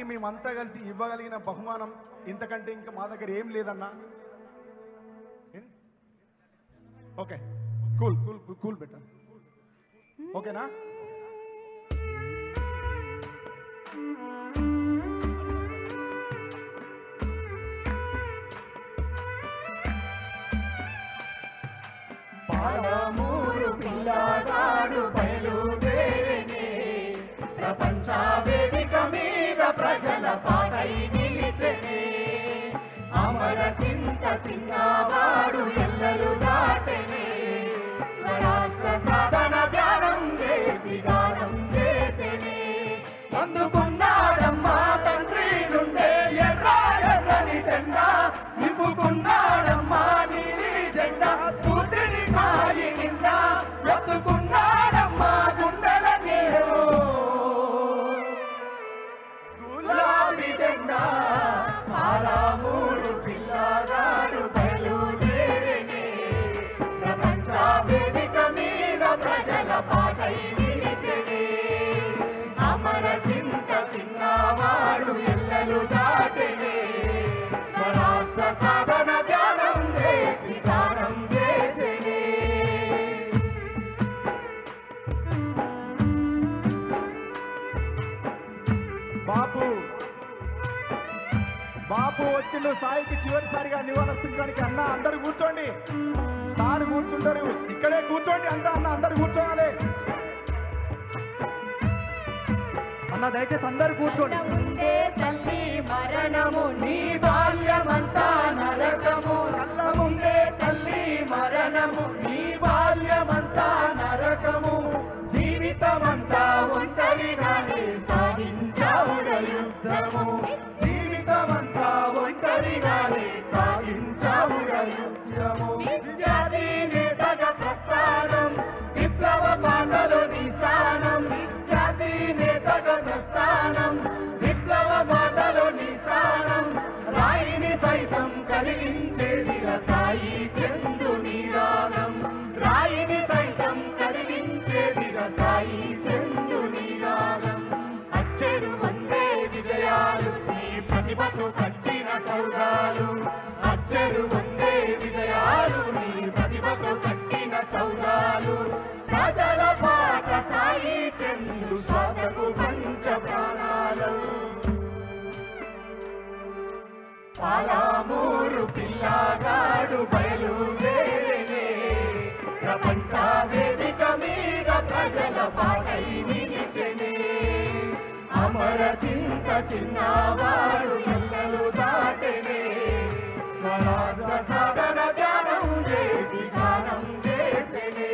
మేమంతా కలిసి ఇవ్వగలిగిన బహుమానం ఇంతకంటే ఇంకా మా దగ్గర ఏం లేదన్నా ఏం? Okay cool cool cool better ఓకేనా పాలమూరు పిల్లగాడు బయలుదేరినే ప్రపంచ వేదిక మీద ప్రజల పాటై నిలిచెనే అమర చింత చిన్నవాడు ఎల్లలు దాటెనే స్వరాష్ట్ర సాధన ధ్యానం చేసి గానం చేసెనే అందుకున్నాడమ్మా తండ్రి నుండే ఎర్ర ఎర్రని జెండా నింపుకున్నాడమ్మా నీలి జెండా స్ఫూర్తిని కాయి నిండా ఎత్తుకున్నాడమ్మా గుండెల నీరు గులాబీ జెండా పాలమూరు పిల్లగాడు బయలుదేరినే ప్రపంచ వేదిక మీద ప్రజల పాటై నిలిచెనే అమర చింత చిన్నవాడు ఎల్లలు దాటెనే స్వరాష్ట్ర సాధన ధ్యానం చేసి గానం చేసెనే బాపు బాపు వచ్చిండు సాయికి చివరిసారిగా నివాళులర్పించడానికి అన్న అందరు కూర్చోండి సార్ కూర్చుంటారు ఇక్కడే కూర్చోండి అంతా అన్న అందరు కూర్చోవాలి అన్న దయచేసి అందరు కూర్చోండి ముందే తల్లి మరణము నీ బాల్యమంతా నరకము కళ్ళ ముందే తల్లి మరణము నీ బాల్యమంతా నరకము జీవితమంతా ఒంటరిగానే సాగించావుర యుద్ధము జీవితమంతా ఒంటరిగానే సాగించావుర యుద్ధము విద్యార్థి నేతగా ప్రస్థానం విప్లవ పాటలు నీ స్థానం విద్యార్థి నేతగా ప్రస్థానం విప్లవ పాటలు నీ స్థానం రాయిని సైతం కదిలించేది రసాయి చందు నీరాగం రాయిని సైతం కదిలించేది రసాయి చందు నీరాగం అచ్చెరు వందే విజయాలు నీ ప్రతిభతో కట్టిన సౌదాలు అచ్చెరు వందే విజయాలు నీ ప్రతిభతో కట్టిన సౌదాలు ప్రజల పాట సాయి చందు శ్వాసకు పంచ ప్రాణాలు పాలామూరు పిల్లగాడు బయలుదేరినే ప్రపంచ వేదిక మీద ప్రజల పాటై నిలిచెనే అమర చింత చిన్నవాడు ఎల్లలు దాటెనే స్వరాష్ట్ర సాధన ధ్యానం చేసి గానం చేసెనే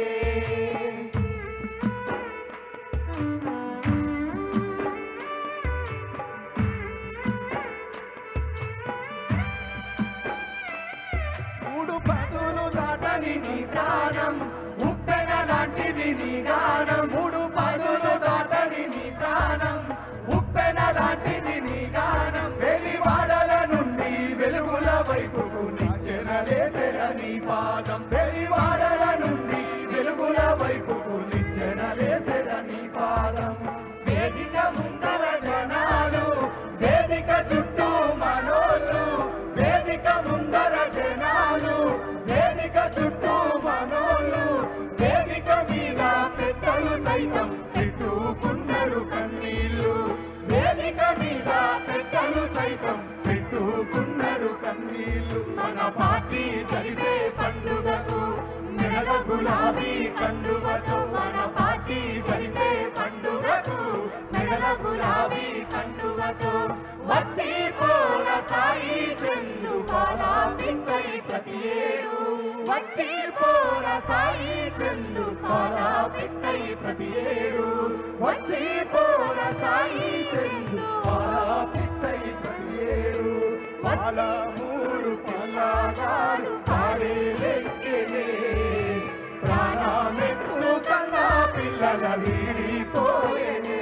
మూడు పదులు దాటని నీ ప్రాణం ఉప్పెన లాంటిది నీ గానం మూడు పదులు దాటని నీ ప్రాణం ఉప్పెన లాంటిది నీ గానం వెలివాడల నుండి వెలుగుల వైపుకు నిచ్చెనలేసెన నీ పాదం వెలివాడల నుండి వెలుగుల వైపుకు నిచ్చెనలేసెన నీ పాదం వేదిక ముందర జనాలు వేదిక చుట్టూ మనోళ్ళు వేదిక ముందర జనాలు వేదిక చుట్టూ మనోళ్ళు వేదిక మీద పెద్దలు సైతం పెట్టుకున్నారు కన్నీళ్ళు వేదిక మీద పెద్దలు సైతం పెట్టుకున్నారు కన్నీళ్ళు మన పార్టీ జరిపే పండుగకు మెడల గులాబీ కండువతో మన పార్టీ జరిపే పండుగకు మెడల గులాబీ కండువతో వచ్చి పోల సాయి చందు పాలా పిట్టై ప్రతి ఏడు వచ్చి పోల సాయి చందు పాలా పిట్టై ప్రతి ఏడు వచ్చి పోల సాయి చందు పాలా పిట్టై ప్రతి ఏడు పాలమూరు పిల్లగాడు పాడే లెక్కెనే ప్రాణమెత్తు కన్నా పిల్లల వీడిపోయేనే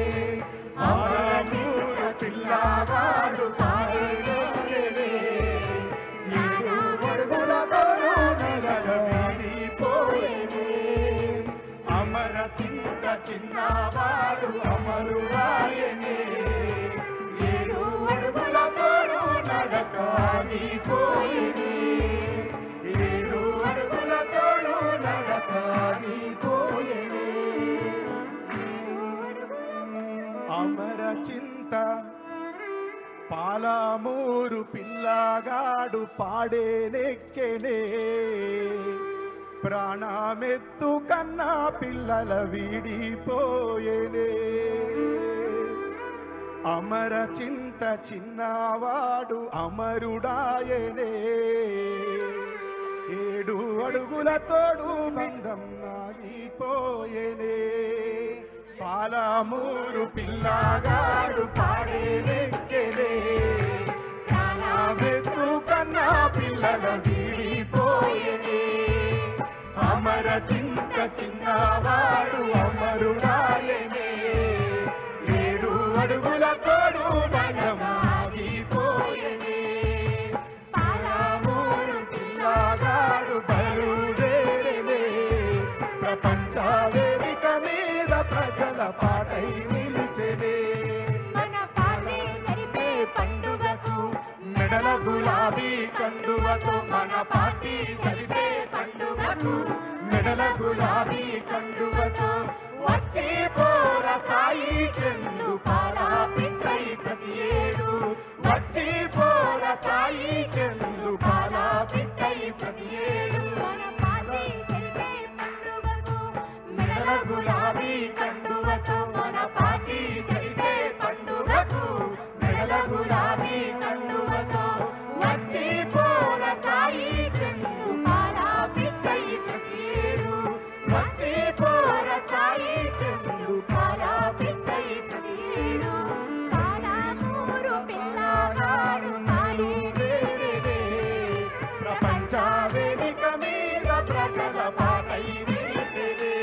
అమరమూర చిల్లగాడు పాడే లెక్కెనే ఏడు అడుగులతోనూ నెలల వీడిపోయేనే అమర చింత చిన్నవాడు అమరురాయనే ఏడు ఆగిపోయేనే ఏడు అడుగులతోడు నడక ఆగిపోయేనే అమర చింత పాలమూరు పిల్లగాడు పాడేనెక్కెనే ప్రాణమెత్తు కన్నా పిల్లల వీడిపోయేనే అమర చింత చిన్నవాడు అమరుడాయనే ఏడు అడుగుల తోడు బంధం ఆగిపోయేనే పాలమూరు పిల్లగాడు పాడేనెక్కెనే ప్రాణమెత్తు కన్నా పిల్లల వీడిపోయేనే అమర చింత చిన్నవాడు అమరుడాయనే ఏడు అడుగుల తోడు బండమాగిపోయేనే పాలమూరు పిల్లగాడు బయలుదేరేనే ప్రపంచ వేదిక మీద ప్రజల పాటై నిలిచెనే మన పాటే జరిపే పండుగకు మెడల గులాబీ కండువతో మన పార్టీ జరిపే పండుగకు మెడల గులాబీ కండువతో వచ్చి పోర సాయి చందు పాల పిట్టై ప్రతి ఏడు వచ్చి పోర సాయి చందు పాల పిట్టై ప్రతి ఏడు మన పాటే జరిపే పండుగకు మెడల గులాబీ కండువతో మన పార్టీ జరిపే పండుగకు మెడల గులాబీ కండువతో వచ్చి పోర సాయి చందు పాల పిట్టై ప్రతి ఏడు వచ్చి పోర సాయి చందు పాల పిట్టై ప్రతి ఏడు పాలమూరు పిల్లగాడు బయలుదేరేనే. ప్రపంచ వేదిక మీద ప్రజల పాటై నిలిచెనే.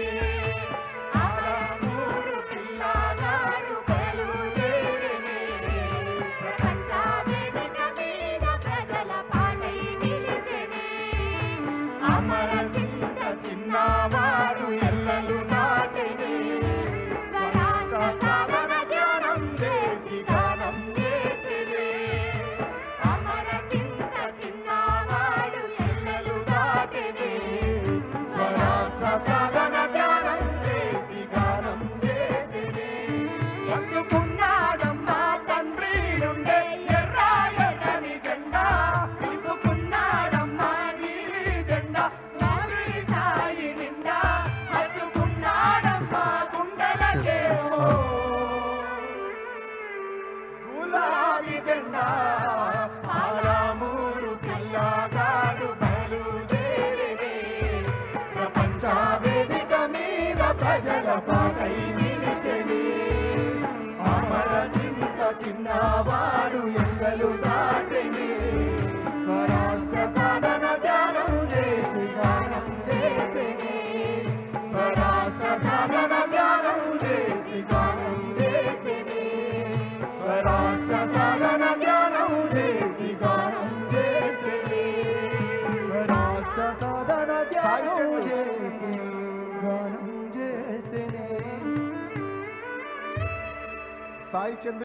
పాలమూరు పిల్లగాడు బయలుదేరేనే. ప్రపంచ వేదిక మీద ప్రజల పాటై నిలిచెనే అమర చింత చిన్నవాడు ఎల్లలు నాటెనే. స్వరాజ సాధన ధ్యానం చేసి గానం చేసినే. అమర చింత చిన్నవాడు ఎల్లలు దాటెనే. స్వరాజ సాధన ధ్యానం చేసి గానం చేసినే. అందుకున్నాడమ్మా తండ్రి నుండే ఎర్ర ఎర్రని జెండా నింపుకున్నాడమ్మా నీలి జెండా నాలి సాయి నిండా అందుకున్నాడమ్మా గుండెలకేమో గులాబీ జెండా పాలమూరు పిల్లగాడు బయలుదేరేనే ప్రపంచ వేదిక మీద ప్రజల పాటై నిలిచెనే అమర చింత చిన్నవాడు